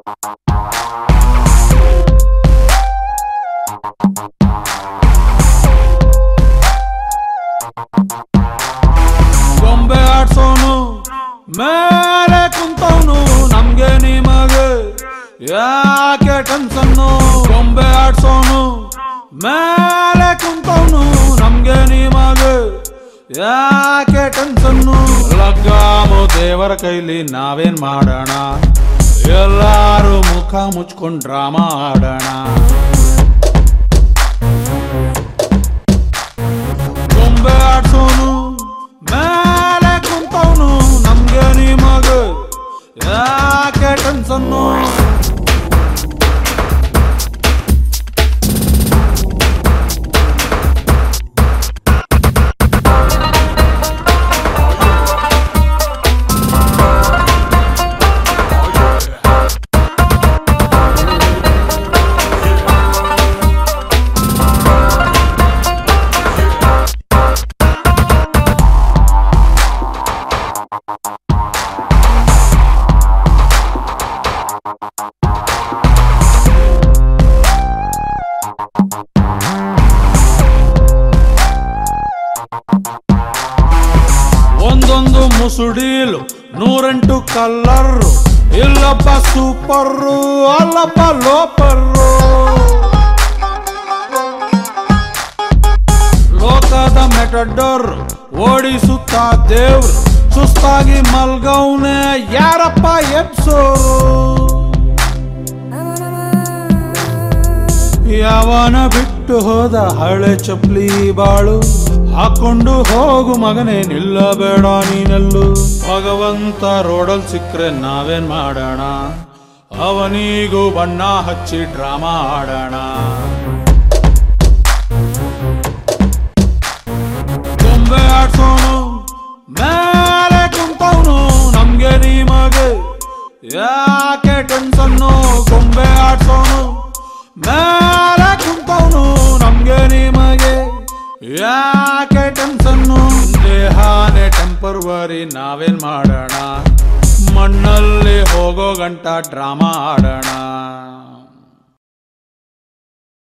ಗೊಂಬೆ ಆಡ್ಸೋನು ಮೇಲೆ ಕುಂತವನು ನಮ್ಗೆ ನಿಮಗೆ ಯಾಕೆ ಟೆನ್ಸನ್ನು ಗೊಂಬೆ ಆಡ್ಸೋನು ಮೇಲೆ ಕುಂತವನು ನಮ್ಗೆ ನಿಮಗೆ ಯಾಕೆ ಟೆನ್ಸನ್ನು ಲಗ್ಗಾಮು ದೇವರ ಕೈಲಿ ನಾವೇನ್ ಮಾಡೋಣ ಎಲ್ಲಾರು ಮುಖ ಮುಚ್ಕೊಂಡ್ ಡ್ರಾಮಾ ಆಡೋಣ ಗೊಂಬೆ ಆಡ್ಸೋನು ಮೇಲೆ ಕುಂತವನು ನಮ್ಗೆ ನಿಮಗೆ ಯಾಕೆ ಟೆನ್ಸನ್ನು ಒಂದೊಂದು ಮುಸುಡೀಲು ನೂರೆಂಟು ಕಲ್ಲರು ಇಲ್ಲಪ್ಪ ಸೂಪರ್ರು ಅಲ್ಲಪ್ಪ ಲೋಪರ್ರು ಲೋಕದ ಮೆಟಡೋರ್ ಓಡಿಸುತ್ತ ದೇವ್ರು ಸುಸ್ತಾಗಿ ಮಲ್ಗೌನೆ ಯಾರಪ್ಪ ಎಬ್ಸೋರು ಯಾವನ ಬಿಟ್ಟು ಹೋದ ಹಳೆ ಚಪ್ಲಿ ಬಾಳು ಹಾಕೊಂಡು ಹೋಗು ಮಗನೇ ನಿಲ್ಲಬೇಡ ನೀನೆಲ್ಲು ಭಗವಂತ ರೋಡಲ್ ಸಿಕ್ರೆ ನಾವೇನ್ ಮಾಡೋಣ ಅವನಿಗೂ ಬಣ್ಣ ಹಚ್ಚಿ ಡ್ರಾಮಾ ಆಡೋಣ ಗೊಂಬೆ ಆಡ್ಸೋನು ಮೇಲೆ ಕುಂತವನು ನಮ್ಗೆ ನಿಮಗೆ ಯಾಕೆ ಟೆನ್ಸನ್ನು ಗೊಂಬೆ ಆಡ್ಸೋನು ಮೇಲೆ ಕುಂತವನು ನಮ್ಗೆ ನಿಮಗೆ ಯಾಕೆ ಟೆನ್ಸನ್ನು ದೇಹಾನೇ ಟೆಂಪರ್ವರಿ ನಾವೇನ್ ಮಾಡೋಣ ಮಣ್ಣಲ್ಲಿ ಹೋಗೋ ಗಂಟ ಡ್ರಾಮಾ ಆಡೋಣ